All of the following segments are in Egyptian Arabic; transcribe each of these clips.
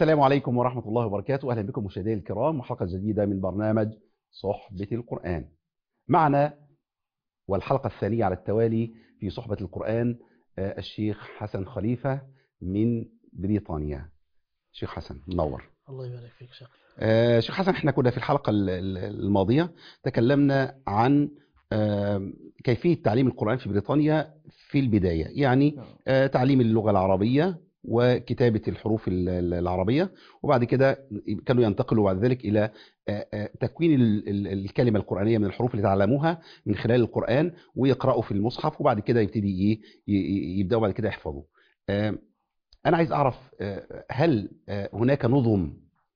السلام عليكم ورحمة الله وبركاته أهلا بكم مشاهدينا الكرام وحلقة جديدة من برنامج صحبة القرآن معنا والحلقة الثانية على التوالي في صحبة القرآن آه، الشيخ حسن خليفة من بريطانيا شيخ حسن منور الله يبارك فيك شيخ آه، شيخ حسن احنا كنا في الحلقة ال- ال- الماضية تكلمنا عن آه، كيفية تعليم القرآن في بريطانيا في البداية يعني نعم. آه، تعليم اللغة العربية وكتابة الحروف ال- ال- العربية وبعد كده كانوا ينتقلوا بعد ذلك إلى آه، آه، تكوين ال- ال- الكلمة القرآنية من الحروف اللي تعلموها من خلال القرآن ويقرأوا في المصحف وبعد كده يبتدي إيه ي- ي- يبدأوا بعد كده يحفظوا آه، أنا عايز أعرف آه، هل آه، هناك نظم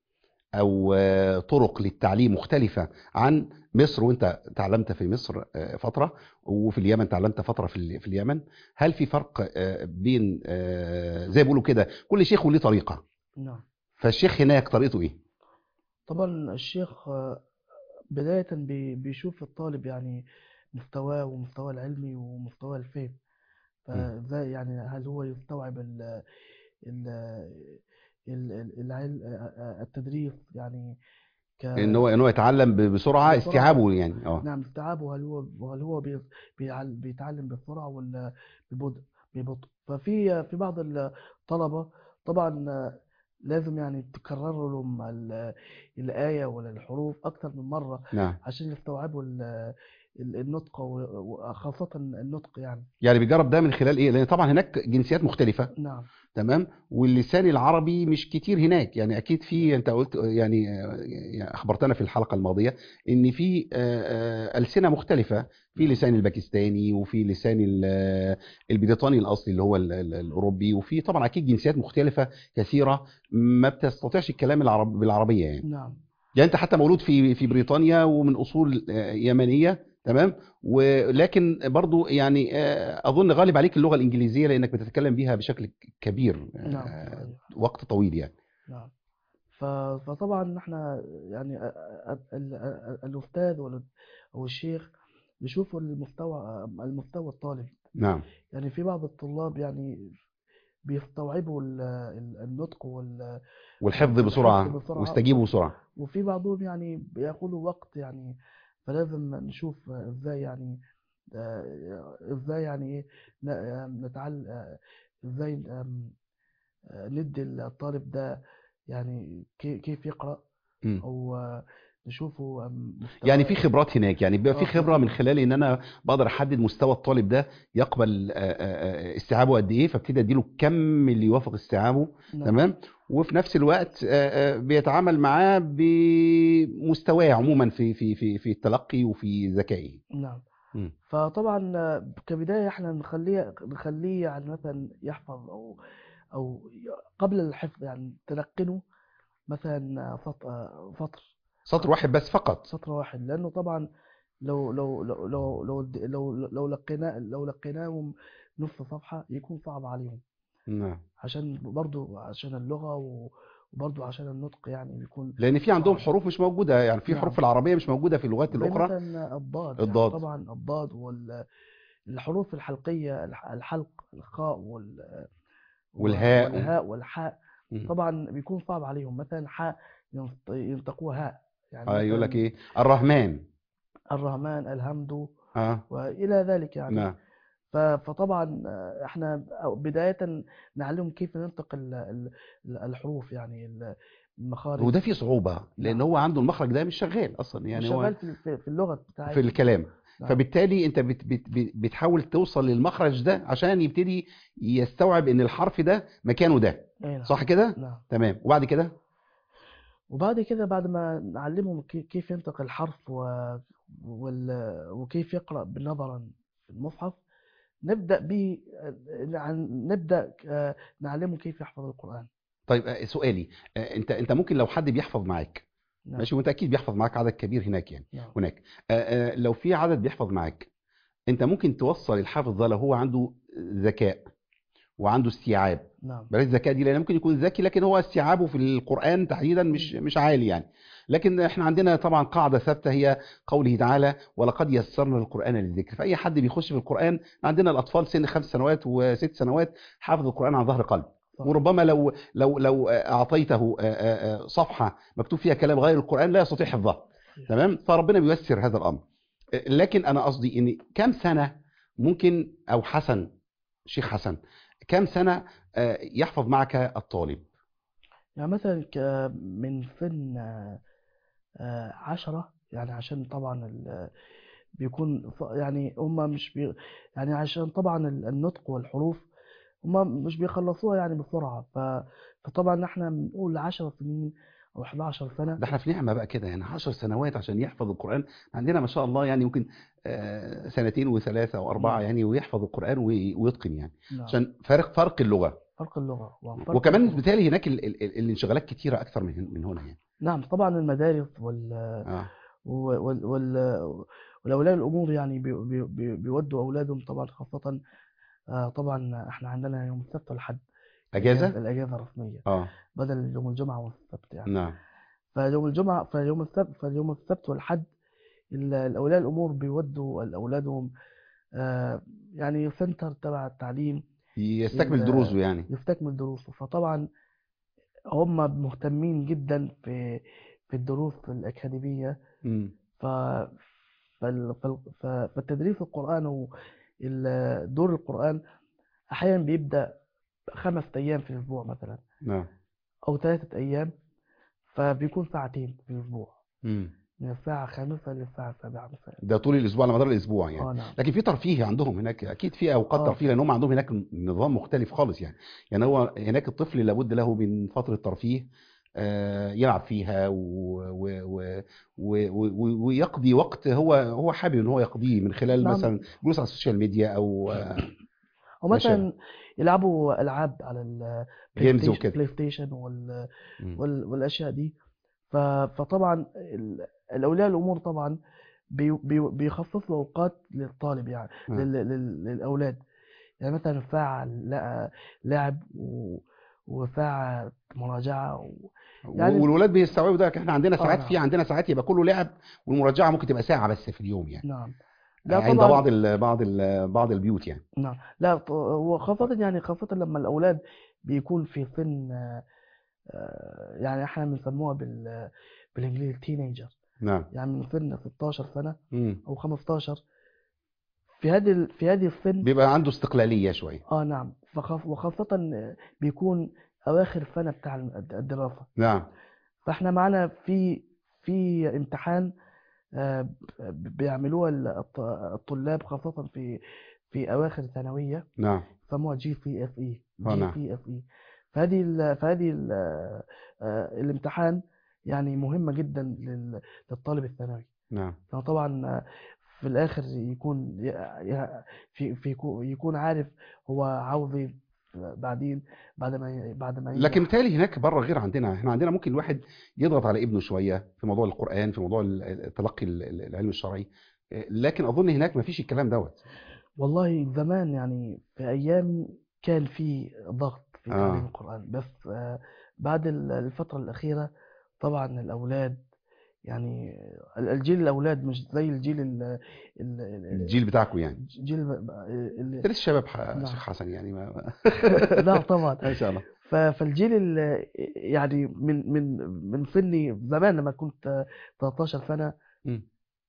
أو آه، طرق للتعليم مختلفة عن مصر وانت تعلمت في مصر آه، فترة وفي اليمن تعلمت فترة في ال- في اليمن هل في فرق آه، بين آه، زي ما بيقولوا كده كل شيخ وليه طريقة نعم فالشيخ هناك طريقته ايه طبعا الشيخ آه، بداية بي- بيشوف الطالب يعني مستواه ومستواه العلمي ومستواه الفهم فازاي يعني هل هو يستوعب ال ال ال- ال- العلم آه، التدريس يعني ك ان هو ان هو يتعلم ب- بسرعة بسرعة. استيعابه يعني اه نعم استيعابه هل هو هل هو بي- بيعل- بيتعلم بسرعة ولا ببطء ببطء ففي في بعض الطلبة طبعا آه، لازم يعني تكرر لهم ال- الآية ولا الحروف أكثر من مرة نعم عشان يستوعبوا ال- ال- النطق و- وخاصة النطق يعني يعني بيجرب ده من خلال ايه لان طبعا هناك جنسيات مختلفة نعم تمام واللسان العربي مش كتير هناك يعني اكيد في انت قلت يعني آه، يعني اخبرتنا في الحلقه الماضيه ان في آه، آه، السنه مختلفه في لسان الباكستاني وفي لسان ال- آه، البريطاني الاصلي اللي هو ال- ال- الاوروبي وفي طبعا اكيد جنسيات مختلفه كثيره ما بتستطيعش الكلام العرب بالعربيه يعني نعم يعني انت حتى مولود في في بريطانيا ومن اصول آه، يمنيه تمام ولكن برضو يعني آه، اظن غالب عليك اللغه الانجليزيه لانك بتتكلم بيها بشكل كبير آه، نعم صحيح. وقت طويل يعني نعم ف- فطبعا احنا يعني ال- ال- ال- الأستاذ ولا- أو الشيخ بيشوفوا المستوى المستوى الطالب نعم يعني في بعض الطلاب يعني بيستوعبوا ال- ال- النطق وال... والحفظ بسرعه والحفظ بسرعة. واستجيبوا بسرعه وفي بعضهم يعني بياخدوا وقت يعني فلازم نشوف ازاي يعني آه، ازاي يعني ايه نتعلم ازاي آم، آه، ندي الطالب ده يعني كي- كيف يقرأ مم. او آه، نشوفه آم، مستواه يعني في خبرات هناك يعني بيبقى في آه، في خبره من خبرة. خلال ان انا بقدر احدد مستوى الطالب ده يقبل آه، آه، آه، استيعابه قد ايه فابتدي اديله الكم اللي يوافق استيعابه نعم. تمام وفي نفس الوقت آه، آه، بيتعامل معاه بمستواه عموما في في في في التلقي وفي ذكائه نعم مم. فطبعا آه، كبداية احنا نخليه نخليه يعني مثلا يحفظ او او قبل الحفظ يعني تلقنه مثلا فط- آه، سطر سطر واحد بس فقط سطر واحد لانه طبعا لو لو لو لو لو لو, لو لقينا لو لقيناهم نص صفحة يكون صعب عليهم نعم عشان برضو عشان اللغة و- وبرضو عشان النطق يعني بيكون لان في عندهم صعب. حروف مش موجوده يعني في نعم. حروف العربيه مش موجوده في اللغات زي الاخرى مثلا الضاد الضاد. يعني طبعا الضاد والحروف الحلقية الح- الحلق الخاء وال والهاء. والهاء والحاء مم. طبعا بيكون صعب عليهم مثلا حاء ينط- ينطقوها هاء يعني اه يقول لك مثلا ايه الرحمن الرحمن الحمد اه والى ذلك يعني نعم ف- فطبعا آه، احنا أو بداية نعلمهم كيف ننطق ال- ال- ال- الحروف يعني ال- المخارج وده فيه صعوبه لان نعم. هو عنده المخرج ده مش شغال اصلا يعني مش هو شغال في في- في اللغة بتاعت في الكلام نعم. فبالتالي انت بت بت بت- بتحاول توصل للمخرج ده عشان يبتدي يستوعب ان الحرف ده مكانه ده أي نعم. صح كده نعم تمام وبعد كده وبعد كده بعد ما نعلمهم كي- كيف ينطق الحرف و... وال... وكيف يقرأ نظرا في المصحف نبدأ ب نبدأ آه، نعلمه كيف يحفظ القرآن طيب آه، سؤالي آه، انت انت ممكن لو حد بيحفظ معاك نعم. ماشي وانت اكيد بيحفظ معاك عدد كبير هناك يعني نعم. هناك آه، آه، لو في عدد بيحفظ معاك انت ممكن توصل الحافظ ده لو هو عنده ذكاء وعنده استيعاب نعم بلاش ذكاء دي لان ممكن يكون ذكي لكن هو استيعابه في القرآن تحديدا مش مش عالي يعني لكن احنا عندنا طبعا قاعدة ثابتة هي قوله تعالى ولقد يسرنا القرآن للذكر فأي حد بيخش في القرآن عندنا الأطفال سن خمس سنوات وست سنوات حافظ القرآن عن ظهر قلب صح. وربما لو لو لو اعطيته آه، آه، آه، صفحه مكتوب فيها كلام غير القران لا يستطيع حفظها صحيح. تمام فربنا بييسر هذا الامر آه، لكن انا قصدي ان كم سنه ممكن او حسن شيخ حسن كم سنه آه، يحفظ معك الطالب يعني مثلا ك- من سن آه، آه، عشرة يعني عشان طبعا ال- بيكون ف- يعني هما مش بي يعني عشان طبعا ال- النطق والحروف هما مش بيخلصوها يعني بسرعة ف... فطبعا احنا بنقول 10 سنين أو 11 سنة ده احنا في نعمه بقى كده يعني 10 سنوات عشان يحفظ القران عندنا ما شاء الله يعني ممكن آه، سنتين وثلاثه واربعه مم. يعني ويحفظ القران وي- ويتقن يعني نعم عشان فرق فرق اللغه فرق اللغة وفرق وكمان الحروف. بالتالي هناك ال- ال- ال- الانشغالات كتيره اكثر من من هنا يعني نعم طبعا المدارس وال... اه وال... وال... والأولياء الأمور يعني بي... بي... بي- بيودوا أولادهم طبعا خاصة آه، طبعا احنا عندنا يوم السبت والحد اجازه الأجازة الرسمية اه بدل يوم الجمعة والسبت يعني نعم فيوم الجمعة فيوم السبت فيوم السبت والحد ال- الأولياء الأمور بيودوا أولادهم آه، يعني سنتر تبع التعليم يستكمل ال- دروسه يعني يستكمل دروسه فطبعا هم مهتمين جدا في في الدروس الأكاديمية مم. ف فال- فال- ف- فالتدريس القرآن ودور القرآن أحيانا بيبدأ خمس أيام في الأسبوع مثلا نعم أو ثلاثة أيام فبيكون ساعتين في الأسبوع مم. من الساعة الخامسة للساعة السابعة مساء ده طول الاسبوع على مدار الاسبوع يعني اه نعم لكن في ترفيه عندهم هناك اكيد في اوقات آه. ترفيه لان هم عندهم هناك نظام مختلف خالص يعني يعني هو هناك الطفل لابد له من فتره ترفيه آه، يلعب فيها و- و- و- و- و- ويقضي وقت هو هو حابب ان هو يقضيه من خلال نعم. مثلا جلوس على السوشيال ميديا او آه، أو ماشي. مثلا يلعبوا ألعاب على البلاي جيمز ستيشن وكده بلاي ستيشن وال... مم. وال... والأشياء دي ف... فطبعا ال- الأولياء الأمور طبعا بي... بي... بيخصصوا أوقات للطالب يعني نعم. لل... لل... للأولاد يعني مثلا ساعة لا- لعب و... وساعة مراجعة و... يعني- والولاد بيستوعبوا ده احنا عندنا آه، ساعات نعم. في عندنا ساعات يبقى كله لعب والمراجعه ممكن تبقى ساعه بس في اليوم يعني نعم لا عند طبعا بعض ال بعض ال بعض البيوت يعني نعم لا ط- وخاصة يعني خاصة لما الأولاد بيكون في سن آه، آه، يعني احنا بنسموها بال بالإنجليزي تينيجر نعم يعني من سن 16 سنة مم. أو 15 في هذه ال- في هذه السن بيبقى عنده استقلاليه شويه اه نعم فخاص وخاصة بيكون أواخر سنة بتاع الدراسة نعم فاحنا معانا في في امتحان آه، ب- بيعملوها الط- الطلاب خاصة في في أواخر ثانوية نعم يسموها جي سي اف اي آه، جي نعم. سي اف اي فهذه ال فهذه ال آه، الامتحان يعني مهمة جدا لل- للطالب الثانوي نعم لأنه طبعا آه، في الآخر يكون ي- ي- في في يكون- يكون عارف هو عاوز ايه بعدين بعد ما ي- بعد ما لكن ينجح بالتالي هناك بره غير عندنا احنا عندنا ممكن الواحد يضغط على ابنه شويه في موضوع القران في موضوع ال- ال- تلقي ال- ال- العلم الشرعي لكن اظن هناك ما فيش الكلام دوت والله زمان يعني في أيامي كان في ضغط في آه. تعليم القرآن بس آه، بعد ال- الفترة الأخيرة طبعا الأولاد يعني ال- الجيل الأولاد مش زي الجيل ال ال- ال- الجيل بتاعكم يعني الجيل ب- ال- انت لسه شباب ح- نعم. شيخ حسن يعني ما لا طبعا ان شاء الله ف- فالجيل ال- يعني من من من سني زمان لما كنت 13 سنة مم.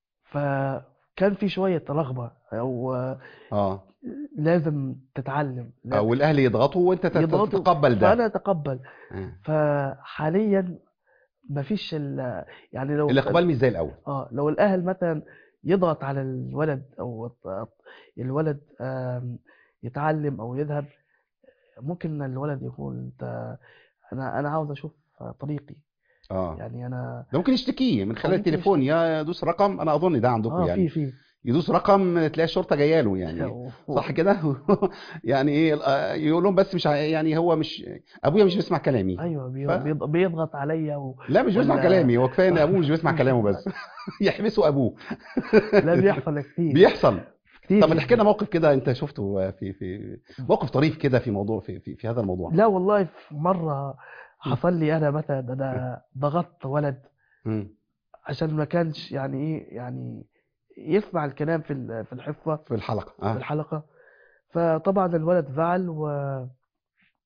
فكان في شوية رغبة أو آه، اه لازم تتعلم لا- او الاهل يضغطوا وانت تت- يضغطوا، تتقبل ده فأنا أتقبل آه. فحاليا مفيش ال يعني لو الاقبال مش زي الاول اه لو الأهل مثلا يضغط على الولد أو الط- الولد آم، يتعلم أو يذهب ممكن الولد يقول انت انا انا عاوز اشوف طريقي اه يعني انا ده ممكن يشتكيه من خلال ممكن التليفون يا دوس رقم انا اظن ده عندكم اه يعني في في يدوس رقم تلاقي الشرطه جايه له يعني صح كده يعني ايه آه، يقول لهم بس مش ع- يعني هو مش ابويا مش بيسمع كلامي ايوه بي- ف- بيض- بيضغط عليا و... لا مش بيسمع ولا- كلامي هو كفايه ان ابوه مش بيسمع كلامه بس يحبسوا ابوه لا بيحصل كتير بيحصل كتير طب ما جداً. تحكي لنا موقف كده انت شفته في في موقف طريف كده في موضوع في في, في هذا الموضوع لا والله في مرة حصل لي انا مثلا انا ضغطت ولد مم. عشان ما كانش يعني ايه يعني يسمع الكلام في ال- في الحصة في الحلقه في اه الحلقة فطبعا الولد زعل و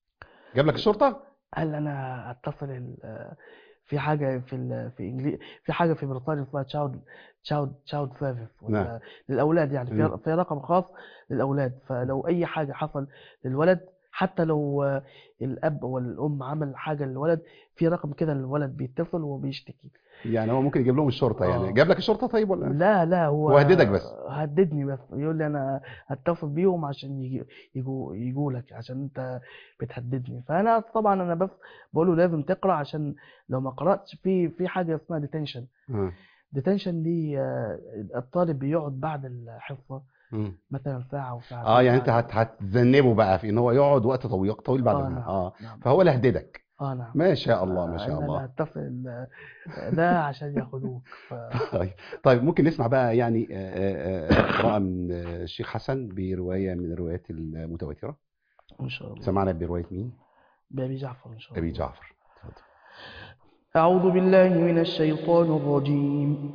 جاب لك الشرطه هل انا اتصل ال- في حاجه في ال... في انجلي في حاجه في بريطانيا اسمها تشاود تشاود تشاود سيرفيس نعم. ولا للاولاد يعني مم. في في رقم خاص للاولاد فلو اي حاجه حصل للولد حتى لو آه، الاب والام عمل حاجه للولد في رقم كده الولد بيتصل وبيشتكي يعني هو ممكن يجيب لهم الشرطه يعني آه. جاب لك الشرطه طيب ولا لا لا هو هو هددك بس. هددني بس يقول لي انا هتصل بيهم عشان يجي يجوا يجوا لك عشان انت بتهددني فانا طبعا انا بس بقول له لازم تقرا عشان لو ما قراتش في في حاجه اسمها ديتنشن آه. ديتنشن دي آه، الطالب بيقعد بعد الحصه مم. مثلا ساعه وساعتين اه يعني انت بعد- هت هتذنبه بقى في ان هو يقعد وقت طويل طويل بعد اه ما نعم اه نعم فهو اللي هددك اه نعم ما شاء الله ما آه، شاء إن انا الله هتصل آه، ده عشان ياخدوك ف... طيب طيب ممكن نسمع بقى يعني آه، آه، آه، قراءة من آه، الشيخ حسن برواية من الروايات المتواترة ان شاء الله سمعنا برواية مين؟ بأبي جعفر ان شاء الله أبي جعفر اتفضل. أعوذ بالله من الشيطان الرجيم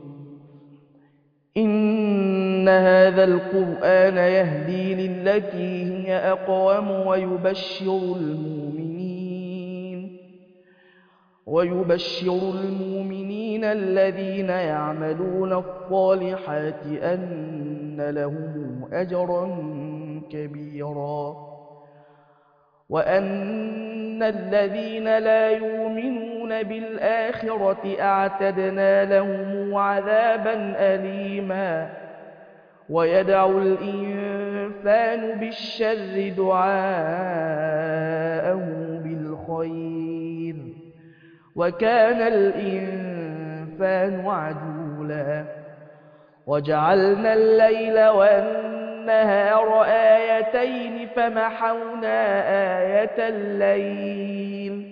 إن هذا القرآن يهدي للتي هي أقوم ويبشر المؤمنين ويبشر المؤمنين الذين يعملون الصالحات أن لهم أجرا كبيرا وأن الذين لا يؤمنون بالآخرة أعتدنا لهم عذابا أليما ويدعو الإنسان بالشر دعاءه بالخير وكان الإنسان عجولا وجعلنا الليل والنهار آيتين فمحونا آية الليل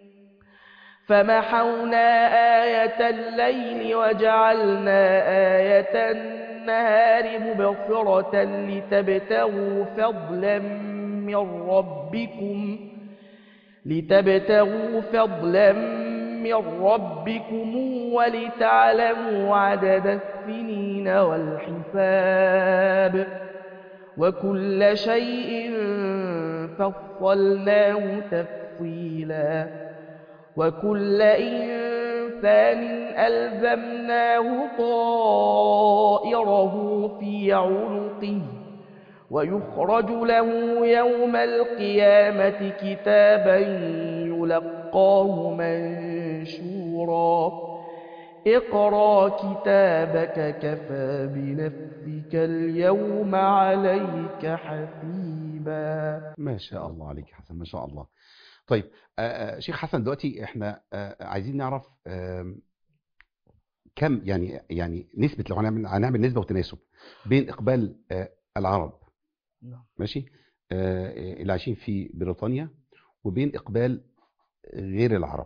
فمحونا آية الليل وجعلنا آية النهار مبصرة لتبتغوا فضلا من ربكم لتبتغوا فضلا من ربكم ولتعلموا عدد السنين والحساب وكل شيء فصلناه تفصيلا وكل إنسان ألزمناه طائره في عنقه ويخرج له يوم القيامة كتابا يلقاه منشورا اقرأ كتابك كفى بنفسك اليوم عليك حسيبا ما شاء الله عليك يا حسن ما شاء الله طيب آه، آه، شيخ حسن دلوقتي احنا آه، عايزين نعرف آم، كم يعني يعني نسبة لو هنعمل هنعمل نسبة وتناسب بين إقبال آه، العرب نعم. ماشي آه، اللي عايشين في بريطانيا وبين إقبال غير العرب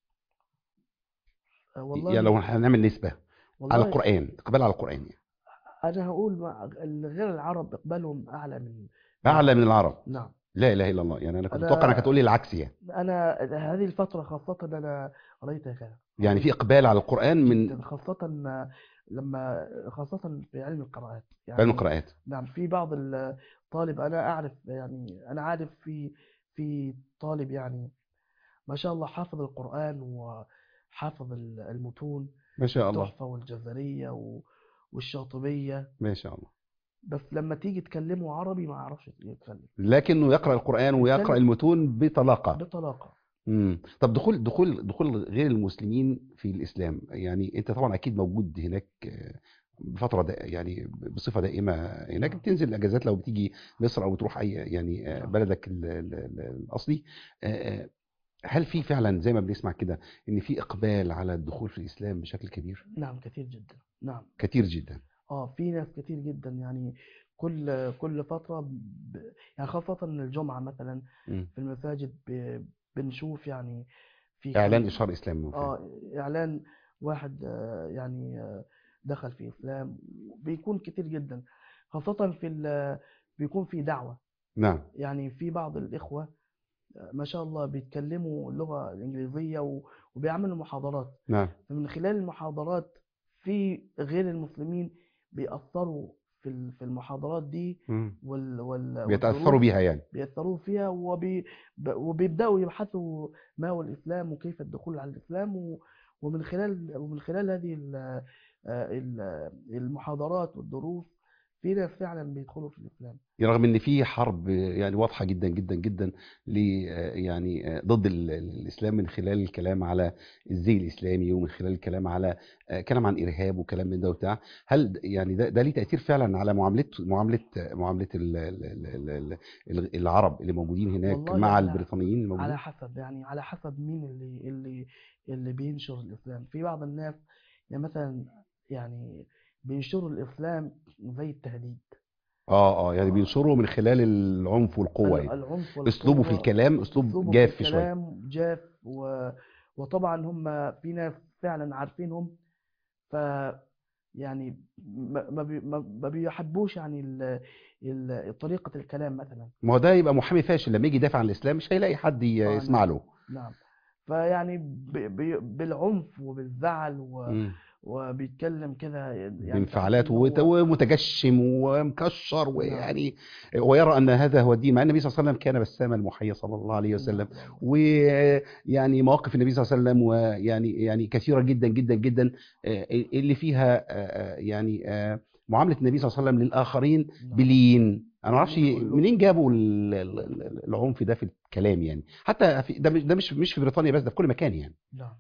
والله يعني لو هنعمل نسبة على والله القرآن إقبال على القرآن يعني أنا هقول مع- غير العرب إقبالهم أعلى من أعلى من العرب نعم لا إله إلا الله يعني أنا كنت أنا- متوقع إنك هتقول لي العكس يعني أنا هذه الفترة خاصة أنا قريتها كده يعني في إقبال على القرآن من جداً، خاصة لما خاصة في علم القراءات علم يعني القراءات نعم في بعض الطالب أنا أعرف يعني أنا عارف في في طالب يعني ما شاء الله حافظ القرآن وحافظ ال- المتون ما شاء الله التحفة والجزرية و- والشاطبية ما شاء الله بس لما تيجي تكلمه عربي ما يعرفش يتكلم لكنه يقرأ القرآن ويقرأ يتكلم. المتون بطلاقة بطلاقة امم طب دخول دخول دخول غير المسلمين في الإسلام يعني أنت طبعا أكيد موجود هناك آه، بفترة دا يعني بصفة دائمة هناك نعم. بتنزل الأجازات لو بتيجي مصر أو بتروح أي يعني آه، نعم. بلدك ال- ال- ال- الأصلي آه، آه، هل في فعلا زي ما بنسمع كده إن في إقبال على الدخول في الإسلام بشكل كبير؟ نعم كثير جدا نعم كتير جدا اه في ناس كتير جدا يعني كل كل فترة ب... يعني خاصة الجمعة مثلا مم. في المساجد ب... بنشوف يعني في إعلان كم- إشهار إسلامي وفاة. اه اعلان واحد آه، يعني آه، دخل في اسلام بيكون كتير جدا خاصة في ال... بيكون في دعوة نعم يعني في بعض الإخوة آه، ما شاء الله بيتكلموا اللغة الإنجليزية و... وبيعملوا محاضرات نعم فمن خلال المحاضرات في غير المسلمين بيأثروا في ال- في المحاضرات دي مم. وال وال بيتاثروا والدروس بيها يعني بيأثروا فيها وبي ب- وبيبدأوا يبحثوا ما هو الإسلام وكيف الدخول على الإسلام و- ومن خلال ومن خلال هذه ال- آه، ال- المحاضرات والدروس في ناس فعلا بيدخلوا في الإسلام رغم ان في حرب يعني واضحه جدا جدا جدا ل يعني ضد ال- ال- الاسلام من خلال الكلام على الزي الاسلامي ومن خلال الكلام على كلام عن ارهاب وكلام من ده وبتاع هل د- يعني ده ده ليه تاثير فعلا على معامله معامله معامله ال- ال- ال- ال- ال- العرب اللي موجودين هناك والله مع على- البريطانيين على الموجودين حسب يعني على حسب مين اللي اللي اللي بينشر الإسلام في بعض الناس يعني مثلا يعني بينشروا الإسلام زي التهديد اه اه يعني بينشروا من خلال العنف والقوه ال- يعني العنف اسلوبه في والقوة الكلام اسلوب أسلوبه جاف في شويه الكلام جاف و... وطبعا هم في ناس فعلا عارفينهم ف يعني ما ما بي- ما ما بيحبوش يعني ال... ال... طريقة الكلام مثلا ما هو ده يبقى محامي فاشل لما يجي يدافع عن الاسلام مش هيلاقي حد ي- اه يسمع نعم له نعم فيعني ب... ب... بالعنف وبالزعل و... مم. وبيتكلم كده يعني تحس بانفعالات ان وت- هو ومتجشم ومكشر نعم ويعني ويرى ان هذا هو الدين مع ان النبي صلى الله عليه وسلم كان بساما محيا صلى الله عليه وسلم نعم نعم ويعني مواقف النبي صلى الله عليه وسلم ويعني يعني كثيره جدا جدا جدا آه، اللي فيها آه، آه، يعني آه، معامله النبي صلى الله عليه وسلم للاخرين نعم بلين انا ما اعرفش بلين واللطف منين جابوا ال- ال- ال- العنف ده في الكلام يعني حتى في ده مش ده مش مش في بريطانيا بس ده في كل مكان يعني نعم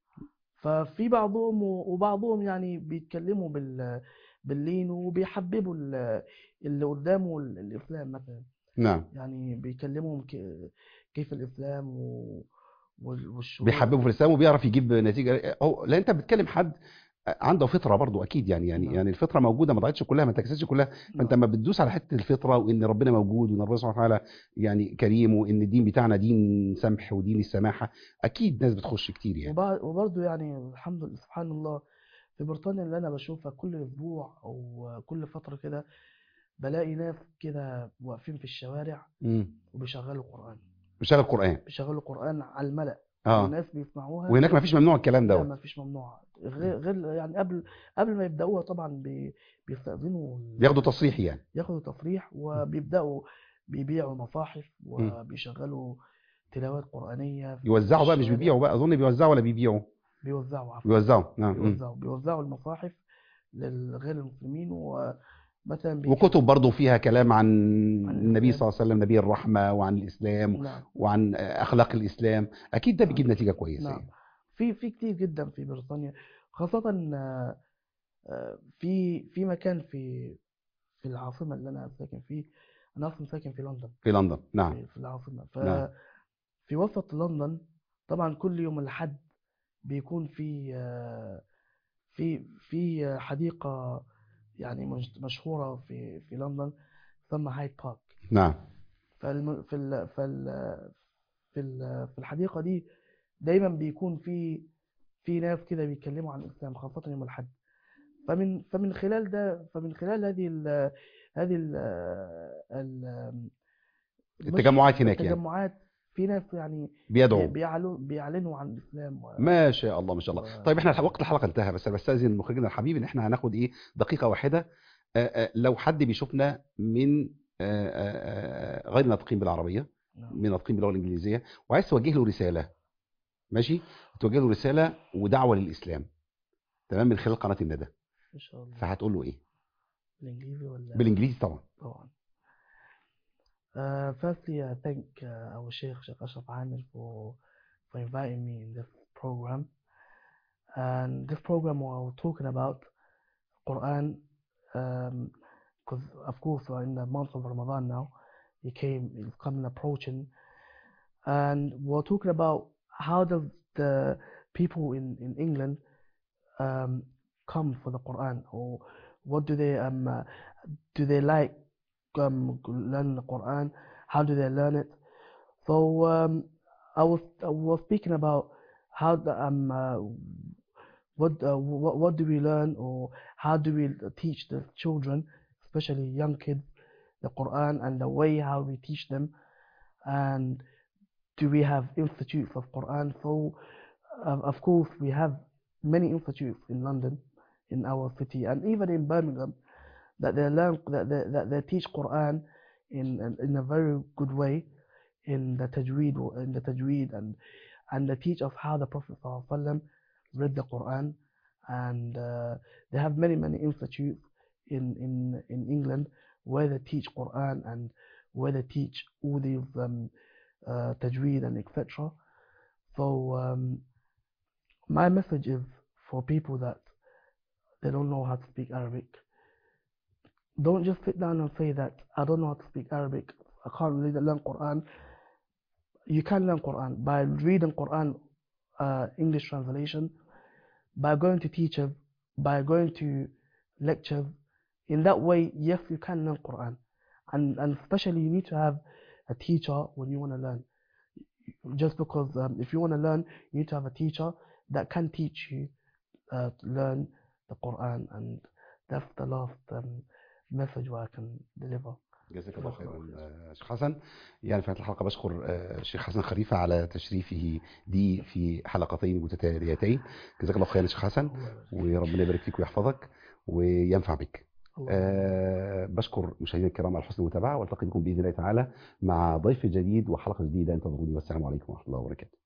ففي بعضهم و- وبعضهم يعني بيتكلموا بال باللين وبيحببوا ال- اللي قدامه ال- الإسلام مثلا نعم يعني بيكلمهم ك- كيف الإسلام و... وال- والشروط بيحببه في الاسلام وبيعرف يجيب نتيجه هو لا انت بتتكلم حد عنده فطره برضو اكيد يعني يعني نعم يعني الفطره موجوده ما ضاعتش كلها ما انتكستش كلها فانت نعم لما بتدوس على حته الفطره وان ربنا موجود وان ربنا سبحانه وتعالى يعني كريم وان الدين بتاعنا دين سمح ودين السماحه اكيد ناس بتخش كتير يعني وبع- وبرضه يعني الحمد لله سبحان الله في بريطانيا اللي أنا بشوفها كل أسبوع أو كل فترة كده بلاقي ناس كده واقفين في الشوارع امم وبيشغلوا قرآن بيشغل قران بيشغلوا قرآن على الملأ اه والناس بيسمعوها وهناك ما فيش ممنوع الكلام لا دوت ما فيش ممنوع غير غير يعني قبل قبل ما يبدأوها طبعا بي بيستأذنوا ال- بياخدوا تصريح يعني ياخدوا تصريح وبيبدأوا بيبيعوا مصاحف مم. وبيشغلوا تلاوات قرآنية في يوزعوا بقى مش الشوارع بيبيعوا بقى اظن بيوزعوا ولا بيبيعوا بيوزعوا عفوا بيوزعوا نعم مم. بيوزعوا بيوزعوا المصاحف للغير المسلمين ومثلا بيكلم وكتب برضو فيها كلام عن عن النبي صلى الإسلام الله عليه وسلم نبي الرحمه وعن الاسلام نعم وعن اخلاق الاسلام اكيد ده نعم بيجيب نتيجه كويسه نعم يعني في في كتير جدا في بريطانيا خاصة آه، آه، في في مكان في في العاصمة اللي أنا ساكن فيه أنا أصلا ساكن في لندن في لندن نعم في في العاصمة نعم ففي وسط لندن طبعا كل يوم الأحد بيكون في آه، في في حديقة يعني مش- مشهورة في في لندن تسمى هايد بارك نعم فالم في ال في ال في ال في الحديقة دي دايما بيكون في في ناس كده بيتكلموا عن الإسلام خاصة يوم الأحد فمن فمن خلال ده فمن خلال هذه ال هذه ال ال مش التجمعات هناك يعني التجمعات في ناس يعني بي- بيدعوا بيعلوا بيعلنوا عن الإسلام و... ما شاء الله ما شاء الله و... طيب احنا وقت الحلقه انتهى بس أنا بستاذن مخرجنا الحبيب ان احنا هناخد ايه دقيقه واحده آه، آه، لو حد بيشوفنا من آه، آه، آه، غير ناطقين بالعربيه نعم من ناطقين باللغه الانجليزيه وعايز توجه له رساله ماشي توجه له رساله ودعوه للاسلام تمام من خلال قناه الندى إن شاء الله فهتقول له ايه بالإنجليزي ولا بالانجليزي طبعا طبعا Uh, firstly, I thank uh, our Sheikh, Sheikh Ashraf Amir, for, for inviting me in this program. And this program, what we're talking about Quran, because of course we're in the month of Ramadan now. It came, it's coming approaching, and we're talking about how does the people in in England um, come for the Quran, or what do they um uh, do they like um, learn the Quran? How do they learn it? So um, I was I was speaking about how the, um uh, what, uh, what what do we learn or how do we teach the children, especially young kids, the Quran and the way how we teach them, and do we have institutes of Quran? So uh, of course we have many institutes in London, in our city, and even in Birmingham. that they learn that they, that they teach Quran in in a very good way in the tajweed in the tajweed and and they teach us how the Prophet ﷺ read the Quran and uh, they have many many institutes in in in England where they teach Quran and where they teach all these um, uh, tajweed and etc. So um, my message is for people that they don't know how to speak Arabic. Don't just sit down and say that I don't know how to speak Arabic. I can't read learn Quran. You can learn Quran by reading Quran uh, English translation, by going to teachers, by going to lectures. In that way, yes, you can learn Quran, and and especially you need to have a teacher when you want to learn. Just because um, if you want to learn, you need to have a teacher that can teach you uh, to learn the Quran, and that's the last um, message I can deliver. جزاك الله خيرا آه، شيخ حسن يعني في هذه الحلقة بشكر آه، الشيخ حسن خليفة على تشريفه لي في حلقتين متتاليتين جزاك الله خيرا يا شيخ حسن وربنا يبارك فيك ويحفظك وينفع بك الله آه، بشكر مشاهدينا الكرام على حسن المتابعة والتقي بكم بإذن الله تعالى مع ضيف جديد وحلقة جديدة انتظروني والسلام عليكم ورحمة الله وبركاته